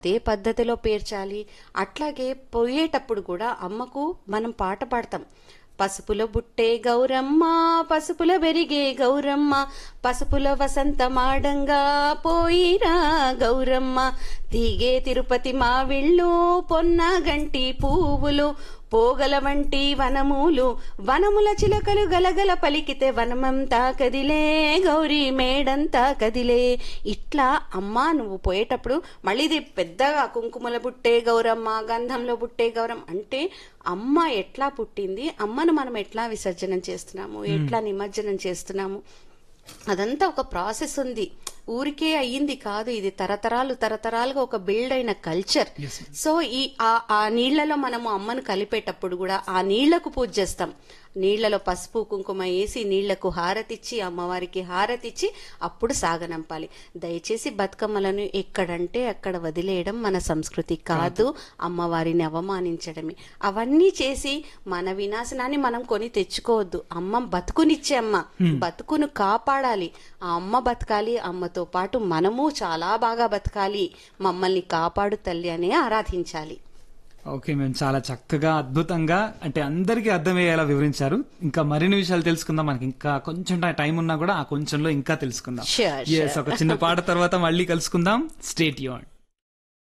ఏ పద్ధతిలో పేర్చాలి అట్లాగే పోయేటప్పుడు కూడా అమ్మకు మనం పాట పాడతాం పసుపుల బుట్టే గౌరమ్మ పసుపుల బెరిగే గౌరమ్మ పసుపుల వసంతమాడంగా పోయిరా గౌరమ్మ తీగే తిరుపతి మావిళ్ళు పొన్న గంటి పువ్వులు పోగల వంటి వనములు వనముల చిలకలు గలగల పలికితే వనమంతా కదిలే గౌరీ మేడంతా కదిలే ఇట్లా అమ్మా నువ్వు పోయేటప్పుడు మళ్ళీ ఇది పెద్దగా కుంకుమల పుట్టే గౌరమ్మ గంధంలో పుట్టే గౌరమ్మ అంటే అమ్మ ఎట్లా పుట్టింది అమ్మను మనం ఎట్లా విసర్జనం చేస్తున్నాము ఎట్లా నిమజ్జనం చేస్తున్నాము అదంతా ఒక ప్రాసెస్ ఉంది ఊరికే అయ్యింది కాదు ఇది తరతరాలు తరతరాలుగా ఒక బిల్డ్ అయిన కల్చర్ సో ఈ ఆ ఆ నీళ్లలో మనము అమ్మను కలిపేటప్పుడు కూడా ఆ నీళ్లకు పూజ చేస్తాం నీళ్లలో పసుపు కుంకుమ వేసి నీళ్లకు హారతిచ్చి అమ్మవారికి హారతిచ్చి అప్పుడు సాగనంపాలి దయచేసి బతుకమ్మలను ఎక్కడంటే అక్కడ వదిలేయడం మన సంస్కృతి కాదు అమ్మవారిని అవమానించడమే అవన్నీ చేసి మన వినాశనాన్ని మనం కొని తెచ్చుకోవద్దు అమ్మ బతుకునిచ్చే అమ్మ బతుకును కాపాడాలి ఆ అమ్మ బతకాలి అమ్మతో పాటు మనము చాలా బాగా బతకాలి మమ్మల్ని కాపాడు తల్లి అనే ఆరాధించాలి ఓకే మేము చాలా చక్కగా అద్భుతంగా అంటే అందరికీ అర్థమయ్యేలా వివరించారు ఇంకా మరిన్ని విషయాలు తెలుసుకుందాం మనకి ఇంకా కొంచెం టైం ఉన్నా కూడా ఆ కొంచెంలో ఇంకా తెలుసుకుందాం Sure, Yes, ఒక చిన్న పాట తర్వాత మళ్ళీ కలుసుకుందాం స్టేట్ యూన్